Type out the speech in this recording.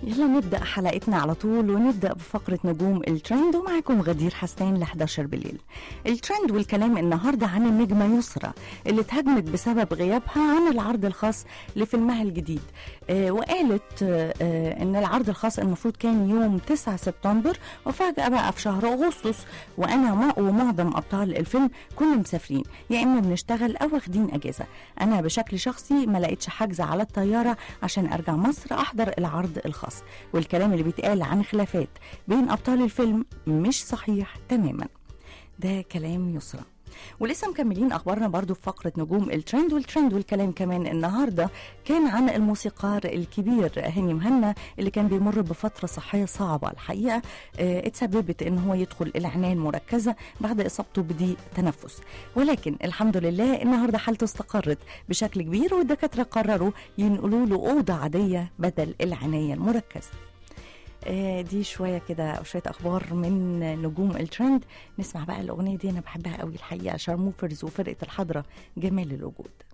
يلا نبدأ حلقتنا على طول ونبدأ بفقرة نجوم الترند ومعكم غدير حسين ل 11 بالليل. الترند والكلام النهارده عن النجمة يسرى اللي اتهاجمت بسبب غيابها عن العرض الخاص لفيلمها الجديد. آه وقالت آه آه ان العرض الخاص المفروض كان يوم 9 سبتمبر وفجأة بقى في شهر اغسطس وانا ما- ومعظم ابطال الفيلم كنا مسافرين يا اما بنشتغل او واخدين اجازة. انا بشكل شخصي ما لقيتش حجز على الطيارة عشان ارجع مصر احضر العرض الخاص والكلام اللي بيتقال عن خلافات بين ابطال الفيلم مش صحيح تماما ده كلام يسرى ولسه مكملين اخبارنا برضو في فقره نجوم الترند والترند والكلام كمان النهارده كان عن الموسيقار الكبير هاني مهنا اللي كان بيمر بفتره صحيه صعبه الحقيقه آه، اتسببت ان هو يدخل العنايه المركزه بعد اصابته بضيق تنفس ولكن الحمد لله النهارده حالته استقرت بشكل كبير والدكاتره قرروا ينقلوا له اوضه عاديه بدل العنايه المركزه آه، دي شويه كده او شويه اخبار من نجوم الترند نسمع بقى الاغنيه دي انا بحبها قوي الحقيقه شارموفرز وفرقه الحضره جمال الوجود